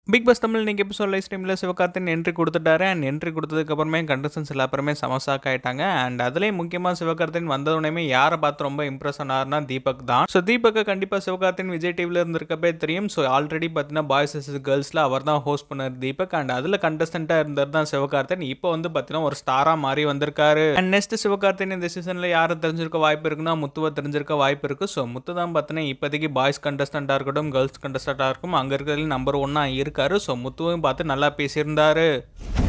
big boss Tamil இன்னைக்கு episode live ஸ்ட்ரீமில் சிவகார்த்தின் என்ட்ரி கொடுத்துட்டாரு அண்ட் என்ட்ரி கொடுத்ததுக்கு அப்புறமே கண்டஸ்டன்ஸ் எல்லாருமே சமசாக் ஆயிட்டாங்க அண்ட் அதுலேயும் முக்கியமாக சிவகார்த்தின் வந்ததுடனே யாரை பார்த்து ரொம்ப இம்ப்ரெஸ் ஆனார்னா தீபக் தான் ஸோ தீபக்கை கண்டிப்பாக சிவகார்த்தின் விஜய் டிவியில் இருந்திருக்கப்பே தெரியும் ஸோ ஆல்ரெடி பார்த்தீங்கன்னா பாய்ஸ் எஸ் கேர்ள்ஸில் அவர் தான் ஹோஸ்ட் பண்ணார் தீபக் அண்ட் அதில் கண்டஸ்டண்ட்டாக இருந்தது தான் சிவகார்த்தின் இப்போ வந்து பார்த்தீங்கன்னா ஒரு ஸ்டாராக மாறி வந்திருக்காரு அண்ட் நெக்ஸ்ட் சிவகார்த்தின் இந்த சீசனில் யாரை தெரிஞ்சிருக்க வாய்ப்பு இருக்குன்னா முத்துவை தெரிஞ்சிருக்க வாய்ப்பு இருக்குது ஸோ முத்து தான் பார்த்தீங்கன்னா இப்போதைக்கு பாய்ஸ் கண்டஸ்டண்ட்டாக இருக்கட்டும் கேர்ள்ஸ் கண்டஸ்டண்ட்டாக இருக்கும் அங்கே இருக்கிறதுல நம்பர் ஒன்னாக இருக்காரு ஸோ முத்துவையும் பார்த்து நல்லா பேசியிருந்தாரு